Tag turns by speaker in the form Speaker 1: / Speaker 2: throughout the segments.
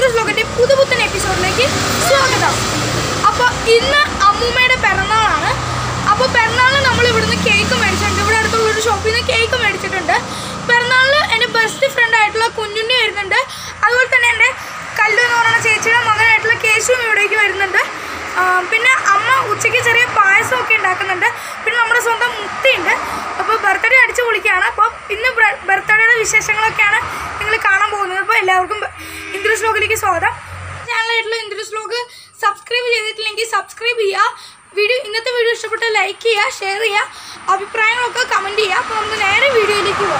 Speaker 1: ഇന്ദ്രസ് ലോകന്റെ പുതുപുത്തൻ എപ്പിസോഡിലേക്ക് സ്വാഗതം അപ്പോൾ ഇന്ന് അമ്മൂമ്മയുടെ പിറന്നാളാണ് അപ്പോൾ പിറന്നാളിന് നമ്മൾ ഇവിടുന്ന് കേക്ക് മേടിച്ചിട്ടുണ്ട് ഇവിടെ അടുത്തുള്ള ഒരു ഷോപ്പിൽ നിന്ന് കേക്ക് മേടിച്ചിട്ടുണ്ട് പിറന്നാളിന് എൻ്റെ ബെസ്റ്റ് ഫ്രണ്ട് ആയിട്ടുള്ള കുഞ്ഞുണ്ണി വരുന്നുണ്ട് അതുപോലെ തന്നെ എൻ്റെ കല്ലു എന്ന് പറയുന്ന ചേച്ചിയുടെ മകനായിട്ടുള്ള കേശുവും ഇവിടേക്ക് വരുന്നുണ്ട് ആ, പിന്നെ അമ്മ ഉച്ചയ്ക്ക് ചെറിയ പായസമൊക്കെ ഉണ്ടാക്കുന്നുണ്ട് പിന്നെ നമ്മുടെ സ്വന്തം മുത്തിയുണ്ട് അപ്പോൾ ബർത്ത്ഡേ അടിച്ച് പൊളിക്കുകയാണ് അപ്പോൾ ഇന്ന് ബർത്ത്ഡേയുടെ വിശേഷങ്ങളൊക്കെയാണ് നിങ്ങൾ കാണാൻ പോകുന്നത് അപ്പോൾ എല്ലാവർക്കും ഇന്ദ്രസ് വ്ലോഗിലേക്ക് സ്വാഗതം ചാനലായിട്ടുള്ള ഇന്ദ്രസ് വ്ലോഗ് സബ്സ്ക്രൈബ് ചെയ്തിട്ടില്ലെങ്കിൽ സബ്സ്ക്രൈബ് ചെയ്യുക വീഡിയോ ഇന്നത്തെ വീഡിയോ ഇഷ്ടപ്പെട്ട ലൈക്ക് ചെയ്യുക ഷെയർ ചെയ്യുക അഭിപ്രായങ്ങളൊക്കെ കമൻറ്റ് ചെയ്യുക അപ്പോൾ നമുക്ക് നേരെ വീഡിയോയിലേക്ക് പോകാം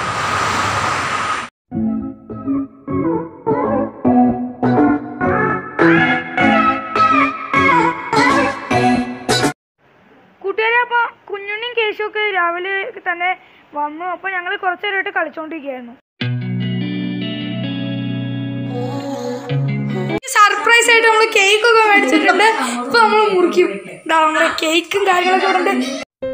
Speaker 1: കൂട്ടുകാരെ അപ്പോൾ കുഞ്ഞുണ്ണിയും കേശുവൊക്കെ രാവിലെ തന്നെ വന്നു അപ്പോൾ ഞങ്ങൾ കുറച്ച് നേരമായിട്ട് കളിച്ചുകൊണ്ടിരിക്കുകയായിരുന്നു സർപ്രൈസ് ആയിട്ട് നമ്മൾ കേക്ക് ഒക്കെ മേടിച്ചിട്ടുണ്ട് ഇപ്പൊ നമ്മൾ മുറിക്കും ഇതാ നമ്മുടെ കേക്കും കാര്യങ്ങളൊക്കെ ഇവിടെ ഉണ്ട്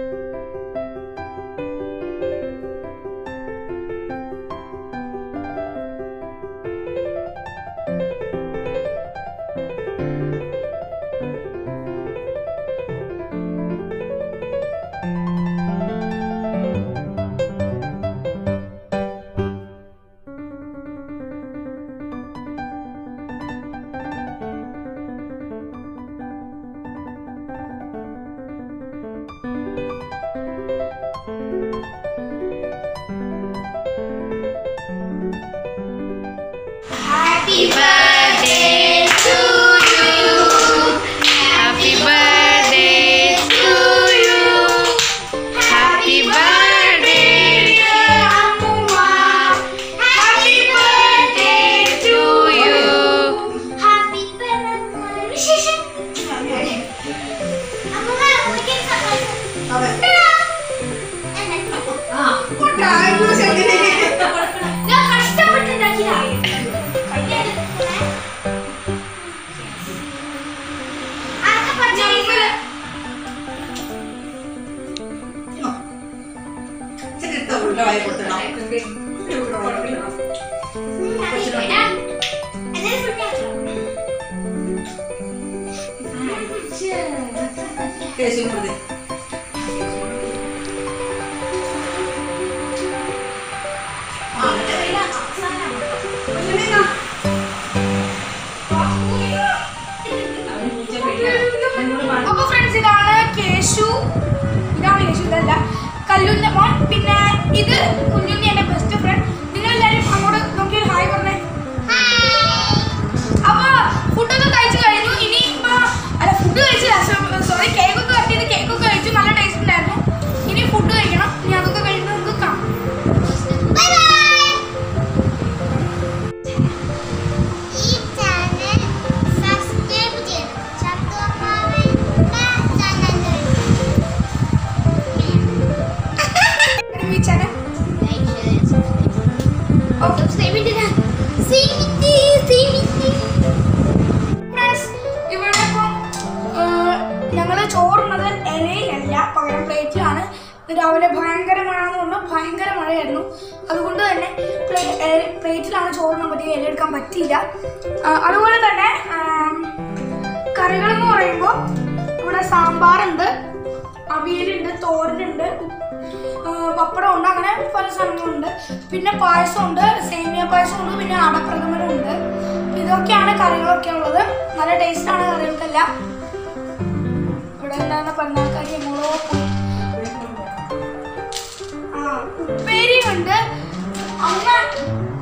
Speaker 2: Happy birthday to you. Happy birthday to you. Happy birthday, dear Amma. Happy birthday to you.
Speaker 3: Happy birthday. വിശേഷം അമ്മ ഒരിക്കൽ ഞാൻ കഷ്ടപ്പെട്ടുണ്ടാക്കിയതാ ആർക്കാ പറിച്ചത്? എല്ലാരും ഫുഡ്
Speaker 1: അപ്പൊ ഫ്രണ്ട്സ് ഇതാണ് കേശു ഇതാണ് കേശു ഇതല്ല കല്ലുന്റെ മോൻ പിന്നെ ഇത് കുഞ്ഞുണ്ണി എന്റെ ബെസ്റ്റ് ഫ്രണ്ട് നിങ്ങൾ എല്ലാവരും അങ്ങോട്ട് നോക്കി ഒരു ഹായ് പറഞ്ഞേ അപ്പൊ ഫുഡൊക്കെ കഴിച്ചു കഴിഞ്ഞു ഇനി ഇപ്പൊ അല്ല ഫുഡ് കഴിച്ചില്ല സോറി കേക്കൊക്കെ കട്ട് ചെയ്ത് കേക്കൊക്കെ കഴിച്ചു നല്ല ടേസ്റ്റ് ഉണ്ടായിരുന്നു ഇനി ഫുഡ് കഴിക്കണം ഇനി അതൊക്കെ കഴിഞ്ഞിട്ട് നമുക്ക് കാണാം
Speaker 3: ബൈ ബൈ ഈ ചാനൽ സബ്സ്ക്രൈബ് ചെയ്യണം ചന്തുമാവിന്റെ ചാനൽ
Speaker 1: ഈ ചാനൽ
Speaker 3: സബ്സ്ക്രൈബ് ചെയ്തില്ല സീമിറ്റി സീമിറ്റി
Speaker 1: ഫ്രണ്ട്സ് ഇവിടെ ഇപ്പം ഞങ്ങൾ ചോറുന്നത് ഇലയിലല്ല പകരം പ്ലേറ്റിലാണ് ഇന്ന് രാവിലെ ഭയങ്കര മഴ എന്ന് പറഞ്ഞാൽ ഭയങ്കര മഴയായിരുന്നു അതുകൊണ്ട് തന്നെ പ്ലേ- ഏ- പ്ലേറ്റിലാണ് ചോറിനാൻ പറ്റിയ ഇല എടുക്കാൻ പറ്റിയില്ല ആ, അതുപോലെ തന്നെ കറികൾ എന്ന് പറയുമ്പോൾ ഇവിടെ സാമ്പാറുണ്ട് അവിയലുണ്ട് തോരനുണ്ട് ഉപ്പ്- ആ, പപ്പടമുണ്ട് അങ്ങനെ പല സാധനങ്ങളുണ്ട് പിന്നെ പായസമുണ്ട് സേമിയ പായസമുണ്ട് പിന്നെ അടപ്രഥമനുണ്ട് ഇതൊക്കെയാണ് കറികളൊക്കെ ഉള്ളത് നല്ല ടേസ്റ്റാണ് കറികൾക്കെല്ലാം ഇവിടെ ഉണ്ടാകുന്ന പന്നാക്കാരി എങ്ങോട്ടോ പോയി ആ ഉപ്പേരിയുണ്ട് അമ്മ